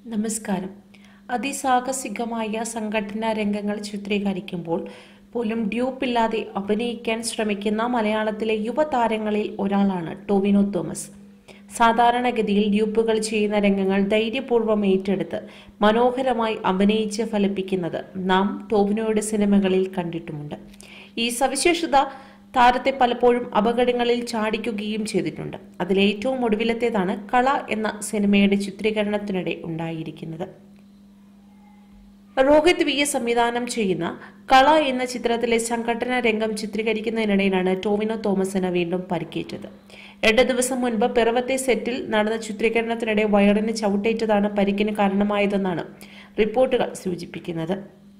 നമസ്കാരം അതിസാഹസികമായ സംഘടനാ രംഗങ്ങൾ ചിത്രീകരിക്കുമ്പോൾ പോലും ഡ്യൂപ്പില്ലാതെ അഭിനയിക്കാൻ ശ്രമിക്കുന്ന മലയാളത്തിലെ യുവതാരങ്ങളിൽ ഒരാളാണ് ടോവിനോ തോമസ് സാധാരണഗതിയിൽ ഡ്യൂപ്പുകൾ ചെയ്യുന്ന രംഗങ്ങൾ ധൈര്യപൂർവ്വം ഏറ്റെടുത്ത് മനോഹരമായി അഭിനയിച്ച് ഫലിപ്പിക്കുന്നത് നാം ടോവിനോയുടെ സിനിമകളിൽ കണ്ടിട്ടുമുണ്ട് ഈ സവിശേഷത താരത്തെ പലപ്പോഴും അപകടങ്ങളിൽ ചാടിക്കുകയും ചെയ്തിട്ടുണ്ട് അതിലേറ്റവും ഒടുവിലത്തേതാണ് കള എന്ന സിനിമയുടെ ചിത്രീകരണത്തിനിടെ ഉണ്ടായിരിക്കുന്നത് രോഹിത് വി എസ് സംവിധാനം ചെയ്യുന്ന കള എന്ന ചിത്രത്തിലെ സംഘടന രംഗം ചിത്രീകരിക്കുന്നതിനിടയിലാണ് ടോവിനോ തോമസിന് വീണ്ടും പരിക്കേറ്റത് രണ്ട് ദിവസം മുൻപ് പിറവത്തെ സെറ്റിൽ നടന്ന ചിത്രീകരണത്തിനിടെ വയറിന് ചവിട്ടേറ്റതാണ് പരിക്കിന് കാരണമായതെന്നാണ് റിപ്പോർട്ടുകൾ സൂചിപ്പിക്കുന്നത്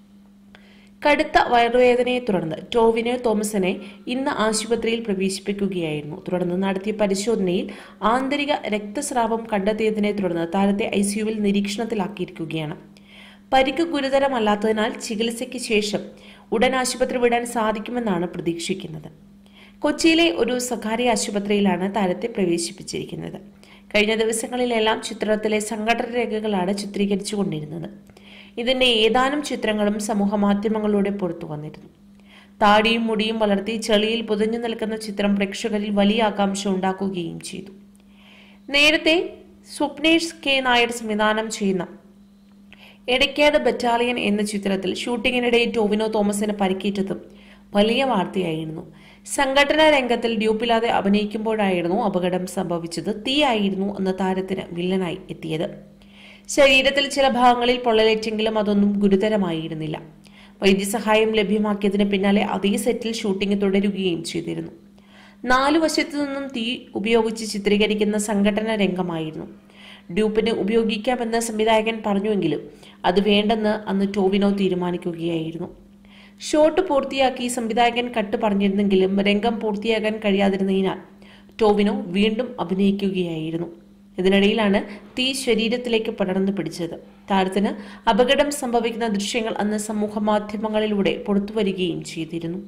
കടുത്ത വയറുവേദനയെ തുടർന്ന് ടോവിനോ തോമസിനെ ഇന്ന് ആശുപത്രിയിൽ പ്രവേശിപ്പിക്കുകയായിരുന്നു തുടർന്ന് നടത്തിയ പരിശോധനയിൽ ആന്തരിക രക്തസ്രാവം കണ്ടെത്തിയതിനെ തുടർന്ന് താരത്തെ ഐസിയുവിൽ നിരീക്ഷണത്തിലാക്കിയിരിക്കുകയാണ് പരിക്ക് ഗുരുതരമല്ലാത്തതിനാൽ ചികിത്സയ്ക്ക് ശേഷം ഉടൻ ആശുപത്രി വിടാൻ സാധിക്കുമെന്നാണ് പ്രതീക്ഷിക്കുന്നത് കൊച്ചിയിലെ ഒരു സ്വകാര്യ ആശുപത്രിയിലാണ് താരത്തെ പ്രവേശിപ്പിച്ചിരിക്കുന്നത് കഴിഞ്ഞ ദിവസങ്ങളിലെല്ലാം ചിത്രത്തിലെ സംഘടന രേഖകളാണ് ചിത്രീകരിച്ചുകൊണ്ടിരുന്നത് ഇതിന്റെ ഏതാനും ചിത്രങ്ങളും സമൂഹ മാധ്യമങ്ങളിലൂടെ പുറത്തു വന്നിരുന്നു താടിയും മുടിയും വളർത്തി ചെളിയിൽ പുതഞ്ഞു നിൽക്കുന്ന ചിത്രം പ്രേക്ഷകരിൽ വലിയ ആകാംക്ഷ ഉണ്ടാക്കുകയും ചെയ്തു നേരത്തെ സ്വപ്നേഷ് കെ നായർ സംവിധാനം ചെയ്യുന്ന എടക്കാട് ബറ്റാലിയൻ എന്ന ചിത്രത്തിൽ ഷൂട്ടിങ്ങിനിടെ ടോവിനോ തോമസിന് പരിക്കേറ്റതും വലിയ വാർത്തയായിരുന്നു സംഘടനാ രംഗത്തിൽ ഡ്യൂപ്പില്ലാതെ അഭിനയിക്കുമ്പോഴായിരുന്നു അപകടം സംഭവിച്ചത് തീയായിരുന്നു എന്ന താരത്തിന് വില്ലനായി എത്തിയത് ശരീരത്തിൽ ചില ഭാഗങ്ങളിൽ പൊള്ളലേറ്റെങ്കിലും അതൊന്നും ഗുരുതരമായിരുന്നില്ല വൈദ്യസഹായം ലഭ്യമാക്കിയതിന് പിന്നാലെ അതേ സെറ്റിൽ ഷൂട്ടിംഗ് തുടരുകയും ചെയ്തിരുന്നു നാലു വശത്തു നിന്നും തീ ഉപയോഗിച്ച് ചിത്രീകരിക്കുന്ന സംഘടന രംഗമായിരുന്നു ഡ്യൂപ്പിന് ഉപയോഗിക്കാമെന്ന് സംവിധായകൻ പറഞ്ഞുവെങ്കിലും അത് വേണ്ടെന്ന് അന്ന് ടോവിനോ തീരുമാനിക്കുകയായിരുന്നു ഷോട്ട് പൂർത്തിയാക്കി സംവിധായകൻ കട്ട് പറഞ്ഞിരുന്നെങ്കിലും രംഗം പൂർത്തിയാക്കാൻ കഴിയാതിരുന്നതിനാൽ ടോവിനോ വീണ്ടും അഭിനയിക്കുകയായിരുന്നു ഇതിനിടയിലാണ് തീ ശരീരത്തിലേക്ക് പടർന്നു പിടിച്ചത് താരത്തിന് അപകടം സംഭവിക്കുന്ന ദൃശ്യങ്ങൾ അന്ന് സമൂഹ മാധ്യമങ്ങളിലൂടെ പുറത്തുവരികയും ചെയ്തിരുന്നു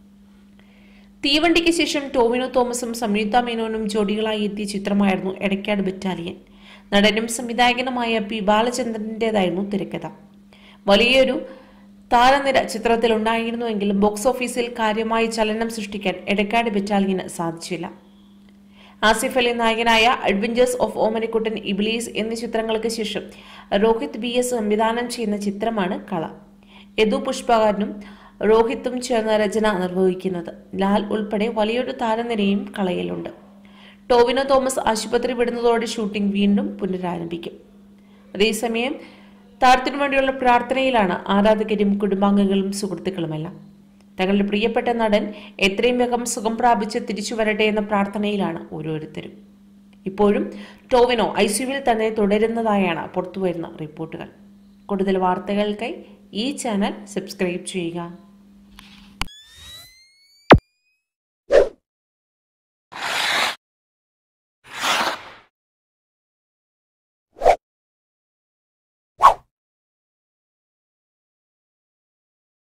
തീവണ്ടിക്ക് ശേഷം ടോവിനോ തോമസും സംയുക്ത മേനോനും ജോഡികളായി എത്തിയ ചിത്രമായിരുന്നു എടക്കാട് ബറ്റാലിയൻ നടനും സംവിധായകനുമായ പി ബാലചന്ദ്രന്റേതായിരുന്നു തിരക്കഥ വലിയൊരു താരനിര ചിത്രത്തിൽ ഉണ്ടായിരുന്നുവെങ്കിലും ബോക്സ് ഓഫീസിൽ കാര്യമായ ചലനം സൃഷ്ടിക്കാൻ എടക്കാട് ബറ്റാലിയന് സാധിച്ചില്ല ആസിഫ് അലി നായകനായ അഡ്വഞ്ചേഴ്സ് ഓഫ് ഓമനിക്കുട്ടൻ ഇബ്ലീസ് എന്നീ ചിത്രങ്ങൾക്ക് ശേഷം രോഹിത് ബി എസ് സംവിധാനം ചെയ്യുന്ന ചിത്രമാണ് കള യദു പുഷ്പകാരനും രോഹിത്തും ചേർന്ന രചന നിർവഹിക്കുന്നത് ലാൽ ഉൾപ്പെടെ വലിയൊരു താരനിരയും കളയിലുണ്ട് ടോവിനോ തോമസ് ആശുപത്രി വിടുന്നതോടെ ഷൂട്ടിംഗ് വീണ്ടും പുനരാരംഭിക്കും അതേസമയം താരത്തിനു വേണ്ടിയുള്ള പ്രാർത്ഥനയിലാണ് ആരാധകരും കുടുംബാംഗങ്ങളും സുഹൃത്തുക്കളുമെല്ലാം തങ്ങളുടെ പ്രിയപ്പെട്ട നടൻ എത്രയും വേഗം സുഖം പ്രാപിച്ച് തിരിച്ചു വരട്ടെ എന്ന പ്രാർത്ഥനയിലാണ് ഓരോരുത്തരും ഇപ്പോഴും ടോവിനോ ഐസിയുവിൽ തന്നെ തുടരുന്നതായാണ് പുറത്തുവരുന്ന റിപ്പോർട്ടുകൾ കൂടുതൽ വാർത്തകൾക്കായി ഈ ചാനൽ സബ്സ്ക്രൈബ് ചെയ്യുക